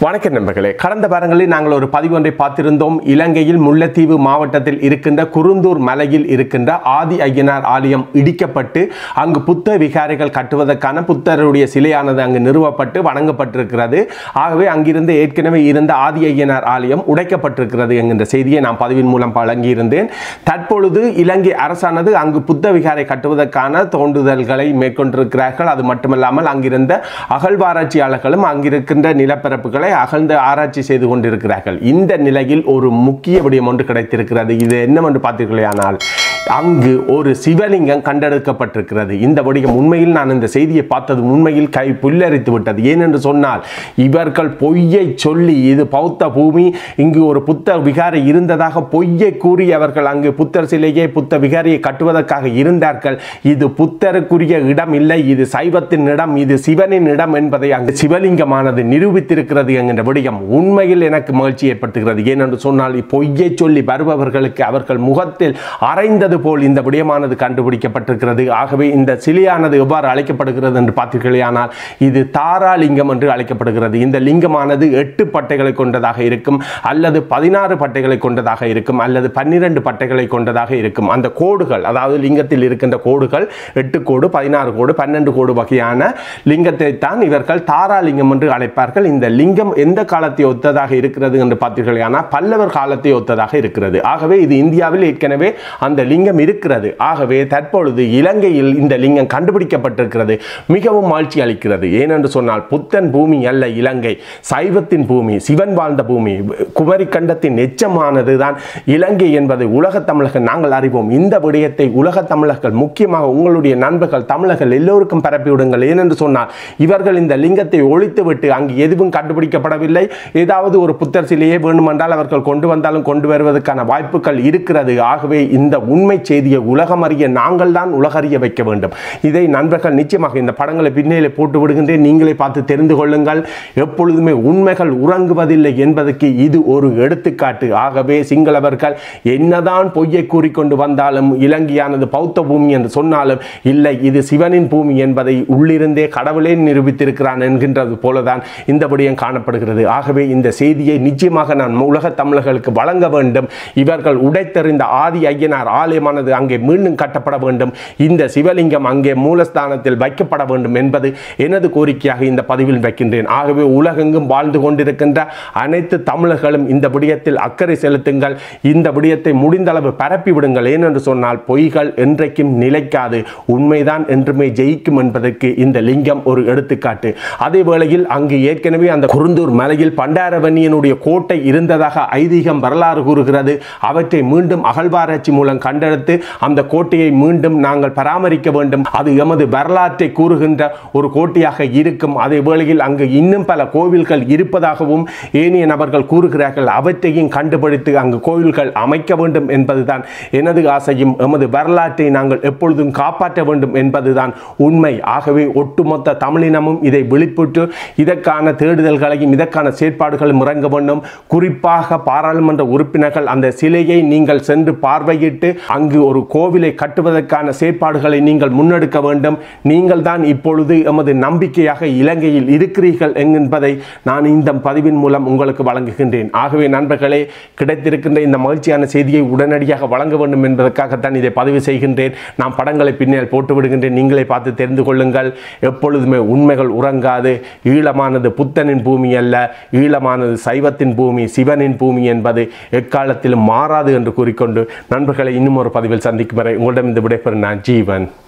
வணக்கம் நண்பர்களே கடந்த வாரங்களில் நாங்கள் ஒரு பதிவு ஒன்றை பார்த்திருந்தோம் இலங்கையில் முல்லைத்தீவு மாவட்டத்தில் இருக்கின்ற குருந்தூர் மலையில் இருக்கின்ற ஆதி ஐயனார் ஆலயம் இடிக்கப்பட்டு அங்கு புத்த விகாரைகள் கட்டுவதற்கான புத்தருடைய சிலையானது அங்கு நிறுவப்பட்டு வணங்கப்பட்டிருக்கிறது ஆகவே அங்கிருந்து ஏற்கனவே இருந்த ஆதி ஐயனார் ஆலயம் உடைக்கப்பட்டிருக்கிறது என்கின்ற செய்தியை நான் பதிவின் மூலம் வழங்கியிருந்தேன் தற்பொழுது இலங்கை அரசானது அங்கு புத்த விகாரை கட்டுவதற்கான தோண்டுதல்களை மேற்கொண்டிருக்கிறார்கள் அது மட்டுமல்லாமல் அங்கிருந்த அகழ்வாராய்ச்சியாளர்களும் அங்கிருக்கின்ற நிலப்பரப்புகளை அகழ்ந்து ஆராய்ச்சி செய்து கொண்டிருக்கிறார்கள் இந்த நிலையில் ஒரு முக்கிய விடயம் ஒன்று கிடைத்திருக்கிறது இது என்னவென்று பார்த்தீர்களேயானால் அங்கு ஒரு சிவலிங்கம் கண்டெடுக்கப்பட்டிருக்கிறது இந்த விடயம் உண்மையில் நான் இந்த செய்தியை பார்த்தது உண்மையில் கை புல்லரித்து விட்டது ஏனென்று சொன்னால் இவர்கள் பொய்யை சொல்லி இது பௌத்த பூமி இங்கு ஒரு புத்த விகாரை இருந்ததாக பொய்யை கூறி அவர்கள் அங்கு புத்தர் சிலையை புத்த விகாரியை கட்டுவதற்காக இருந்தார்கள் இது புத்தருக்குரிய இடம் இல்லை இது சைவத்தின் இடம் இது சிவனின் இடம் என்பதை அங்கு சிவலிங்கமானது நிரூபித்திருக்கிறது என்கின்ற விடயம் உண்மையில் எனக்கு மகிழ்ச்சி ஏற்படுத்துகிறது ஏனென்று சொன்னால் பொய்யை சொல்லி வருபவர்களுக்கு அவர்கள் முகத்தில் அரைந்தது போல் இந்த விடயமானது கண்டுபிடிக்கப்பட்டிருக்கிறது ஆகவே இந்த சிலையானது எவ்வாறு அழைக்கப்படுகிறது என்று பார்த்தீர்களேயானால் இது தாராலிங்கம் என்று அழைக்கப்படுகிறது இந்த லிங்கமானது எட்டு பட்டைகளை கொண்டதாக இருக்கும் அல்லது பதினாறு பட்டைகளை கொண்டதாக இருக்கும் அல்லது பன்னிரண்டு பட்டைகளை கொண்டதாக இருக்கும் அந்த கோடுகள் அதாவது லிங்கத்தில் இருக்கின்ற கோடுகள் எட்டு கோடு பதினாறு கோடு பன்னெண்டு கோடு வகையான லிங்கத்தை தான் இவர்கள் தாராலிங்கம் என்று அழைப்பார்கள் இந்த லிங்கம் எந்த காலத்தை ஒத்ததாக இருக்கிறது என்று பார்த்தீர்களானால் பல்லவர் காலத்தை ஒத்ததாக இருக்கிறது ஆகவே இது இந்தியாவில் ஏற்கனவே அந்த லிங்கம் இருக்கிறது ஆகவே தற்பொழுது இலங்கையில் இந்த லிங்கம் கண்டுபிடிக்கப்பட்டிருக்கிறது மிகவும் மகிழ்ச்சி அளிக்கிறது ஏனென்று சொன்னால் புத்தன் பூமி அல்ல இலங்கை சைவத்தின் பூமி சிவன் வாழ்ந்த பூமி குமரி கண்டத்தின் எச்சமானது தான் இலங்கை என்பதை உலகத் தமிழர்கள் நாங்கள் அறிவோம் இந்த விடயத்தை உலகத் தமிழர்கள் முக்கியமாக உங்களுடைய நண்பர்கள் தமிழர்கள் எல்லோருக்கும் பரப்பிவிடுங்கள் ஏனென்று சொன்னால் இவர்கள் இந்த லிங்கத்தை ஒழித்துவிட்டு அங்கு எதுவும் கண்டுபிடிக்கப்படவில்லை ஏதாவது ஒரு புத்தர் சிலையை வேண்டுமென்றால் அவர்கள் கொண்டு வந்தாலும் கொண்டு வருவதற்கான வாய்ப்புகள் இருக்கிறது ஆகவே இந்த உண்மை செய்தியை உலகம் அறிய நாங்கள் தான் உலகறிய வைக்க வேண்டும் இதை நண்பர்கள் நிச்சயமாக இந்த படங்களை பின்னேலே போட்டு விடுகின்றேன் நீங்களே பார்த்து தெரிந்து கொள்ளுங்கள் எப்பொழுதுமே உண்மைகள் உறங்குவதில்லை என்பதற்கு இது ஒரு எடுத்துக்காட்டு ஆகவே சிங்களவர்கள் என்னதான் பொய்யை கூறிக்கொண்டு வந்தாலும் இலங்கையானது பௌத்த பூமி என்று சொன்னாலும் இல்லை இது சிவனின் பூமி என்பதை உள்ளிருந்தே கடவுளே நிரூபித்திருக்கிறான் என்கின்றது போலதான் இந்த விடயம் காணப்படுகிறது ஆகவே இந்த செய்தியை நிச்சயமாக நான் உலக தமிழர்களுக்கு வழங்க வேண்டும் இவர்கள் உடைத்தெறிந்த ஆதி ஐயனார் ஆலயமானது அங்கே மீண்டும் கட்டப்பட வேண்டும் இந்த சிவலிங்கம் அங்கே மூலஸ்தானத்தில் வைக்கப்பட வேண்டும் என்பது எனது கோரிக்கையாக இந்த பதிவில் வைக்கின்றேன் ஆகவே உலகெங்கும் வாழ்ந்து கொண்டிருக்கின்ற அனைத்து தமிழர்களும் இந்த விடயத்தில் அக்கறை செலுத்துங்கள் இந்த விடயத்தை முடிந்தளவு பரப்பி விடுங்கள் ஏனென்று சொன்னால் பொய்கள் என்றைக்கும் நிலைக்காது உண்மைதான் என்றுமே ஜெயிக்கும் என்பதற்கு இந்த லிங்கம் ஒரு எடுத்துக்காட்டு அதே வேளையில் அங்கு ஏற்கனவே அந்த குருந்தூர் மலையில் பண்டாரவன்னியனுடைய கோட்டை இருந்ததாக ஐதீகம் வரலாறு கூறுகிறது அவற்றை மீண்டும் அகழ்வாராய்ச்சி மூலம் கண்டெடுத்து அந்த கோட்டையை மீண்டும் நாங்கள் பராமரிக்க வேண்டும் அது எமது வரலாற்றை கூறுகின்ற ஒரு கோட்டையாக இருக்கும் அதே வேளையில் அங்கு இன்னும் பல கோவில்கள் இருப்பதாகவும் ஏனைய நபர்கள் கூறுகிறார்கள் அவற்றையும் கண்டுபிடித்து அங்கு கோவில்கள் அமைக்க வேண்டும் என்பதுதான் எனது ஆசையும் எமது வரலாற்றை நாங்கள் எப்பொழுதும் காப்பாற்ற வேண்டும் என்பதுதான் உண்மை ஆகவே ஒட்டுமொத்த தமிழினமும் இதை விழிப்புற்று இதற்கான தேடுதல்களையும் இதற்கான செயற்பாடுகளும் இறங்க வேண்டும் குறிப்பாக பாராளுமன்ற உறுப்பினர்கள் அந்த சிலையை நீங்கள் சென்று பார்வையிட்டு அங்கு ஒரு கோவிலை கட்டுவதற்கான செயற்பாடுகளை நீங்கள் முன்னெடுக்க வேண்டும் நீங்கள் தான் இப்பொழுது எமது நம்பிக்கையாக இலங்கையில் இருக்கிறீர்கள் என்பதை நான் இந்த பதிவின் மூலம் உங்களுக்கு வழங்குகின்றேன் ஆகவே நண்பர்களே கிடைத்திருக்கின்ற இந்த மகிழ்ச்சியான செய்தியை உடனடியாக வழங்க வேண்டும் என்பதற்காகத்தான் இதை பதிவு செய்கின்றேன் நான் படங்களை பின்னால் போட்டு விடுகின்றேன் நீங்களே பார்த்து தெரிந்து கொள்ளுங்கள் எப்பொழுதுமே உண்மைகள் உறங்காது ஈழமானது புத்தனின் பூமி அல்ல ஈழமானது சைவத்தின் பூமி சிவனின் பூமி என்பது எக்காலத்திலும் மாறாது என்று கூறிக்கொண்டு நண்பர்களை இன்னும் ஒரு பதிவில் சந்திக்கும் வரை உங்களிடம் இந்த விடைபெறும் நான் ஜீவன்